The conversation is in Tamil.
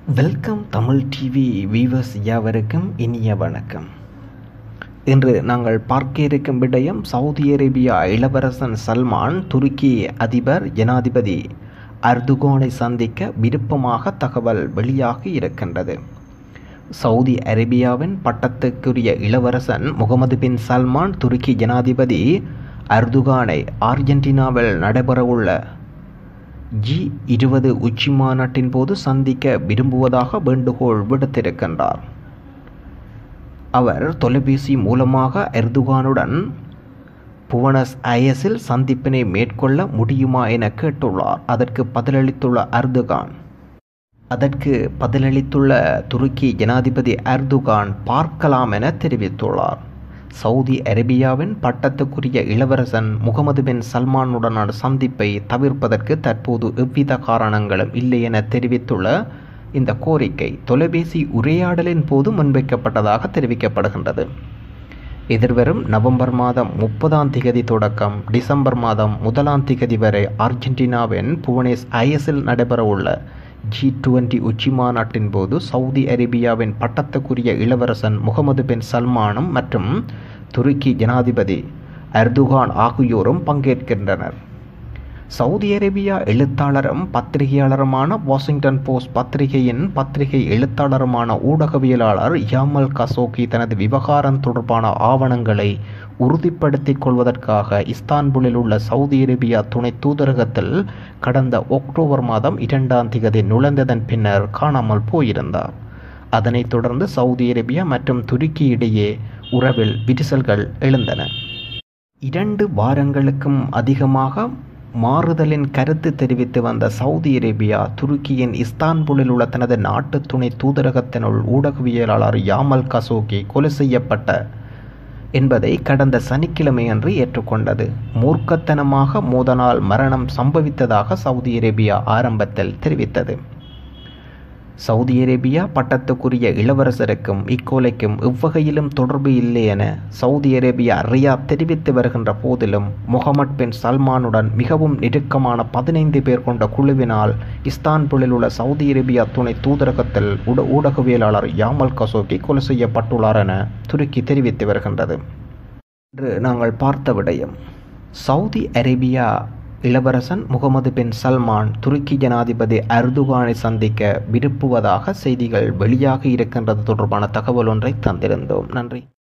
வெல்கம் தமிழ் டிவி வீவர்ஸ் யாவருக்கும் இனிய வணக்கம் இன்று நாங்கள் பார்க்க இருக்கும் விடயம் சவுதி அரேபியா இளவரசன் சல்மான் துருக்கி அதிபர் ஜனாதிபதி அர்துகோனை சந்திக்க விருப்பமாக தகவல் வெளியாகி இருக்கின்றது சவுதி அரேபியாவின் பட்டத்துக்குரிய இளவரசன் முகமது பின் சல்மான் துருக்கி ஜனாதிபதி அர்துகானை அர்ஜென்டினாவில் நடைபெறவுள்ள ஜி இருபது உச்சி மாநாட்டின் போது சந்திக்க விரும்புவதாக வேண்டுகோள் விடுத்திருக்கின்றார் அவர் தொலைபேசி மூலமாக எர்துகானுடன் புவனஸ் அயஸில் சந்திப்பினை மேற்கொள்ள முடியுமா என கேட்டுள்ளார் அதற்கு பதிலளித்துள்ள அர்துகான் அதற்கு பதிலளித்துள்ள துருக்கி ஜனாதிபதி அர்துகான் பார்க்கலாம் என தெரிவித்துள்ளார் சவுதி அரேபியாவின் பட்டத்துக்குரிய இளவரசன் முகமது பின் சல்மானுடனான சந்திப்பை தவிர்ப்பதற்கு தற்போது எவ்வித காரணங்களும் இல்லை என தெரிவித்துள்ள இந்த கோரிக்கை தொலைபேசி உரையாடலின் போது முன்வைக்கப்பட்டதாக தெரிவிக்கப்படுகின்றது எதிர்வரும் நவம்பர் மாதம் முப்பதாம் திகதி தொடக்கம் டிசம்பர் மாதம் முதலாம் திகதி வரை அர்ஜென்டினாவின் புவனேஸ் ஐஎஸ்எல் நடைபெறவுள்ள ஜி டுவெண்டி உச்சி மாநாட்டின் போது சவுதி அரேபியாவின் பட்டத்துக்குரிய இளவரசன் முகமது பின் சல்மானும் மற்றும் துருக்கி ஜனாதிபதி அர்துகான் ஆகியோரும் பங்கேற்கின்றனர் சவுதி அரேபியா எழுத்தாளரும் பத்திரிகையாளருமான வாஷிங்டன் போஸ்ட் பத்திரிகையின் பத்திரிகை எழுத்தாளருமான ஊடகவியலாளர் யாமல் கசோகி தனது விவகாரம் தொடர்பான ஆவணங்களை உறுதிப்படுத்திக் கொள்வதற்காக இஸ்தான்புலில் உள்ள சவுதி அரேபியா துணை தூதரகத்தில் கடந்த அக்டோபர் மாதம் இரண்டாம் திகதி நுழைந்ததன் பின்னர் காணாமல் போயிருந்தார் அதனைத் தொடர்ந்து சவுதி அரேபியா மற்றும் துருக்கி இடையே உறவில் விரிசல்கள் எழுந்தன இரண்டு வாரங்களுக்கும் அதிகமாக மாறுதலின் கருத்து தெரிவித்து வந்த சவுதி அரேபியா துருக்கியின் இஸ்தான்புலில் உள்ள தனது நாட்டு துணை தூதரகத்தினுள் ஊடகவியலாளர் யாமல் கசோகி கொலை செய்யப்பட்ட என்பதை கடந்த சனிக்கிழமை அன்று ஏற்றுக்கொண்டது மூர்க்கத்தனமாக மோதனால் மரணம் சம்பவித்ததாக சவுதி அரேபியா ஆரம்பத்தில் தெரிவித்தது சவுதி அரேபியா பட்டத்துக்குரிய இளவரசருக்கும் இக்கொலைக்கும் எவ்வகையிலும் தொடர்பு இல்லை என சவுதி அரேபியா ரியாத் தெரிவித்து வருகின்ற போதிலும் முகமது பின் சல்மானுடன் மிகவும் நெருக்கமான பதினைந்து பேர் கொண்ட குழுவினால் இஸ்தான்புலில் உள்ள சவுதி அரேபியா துணை தூதரகத்தில் உட ஊடகவியலாளர் யாமல் கசோகி கொலை செய்யப்பட்டுள்ளார் என துருக்கி தெரிவித்து வருகின்றது இன்று நாங்கள் பார்த்த விடயம் சவுதி அரேபியா இளவரசன் முகமது பின் சல்மான் துருக்கி ஜனாதிபதி அர்துகானை சந்திக்க விரும்புவதாக செய்திகள் வெளியாகி இருக்கின்றது தொடர்பான தகவல் ஒன்றை தந்திருந்தோம் நன்றி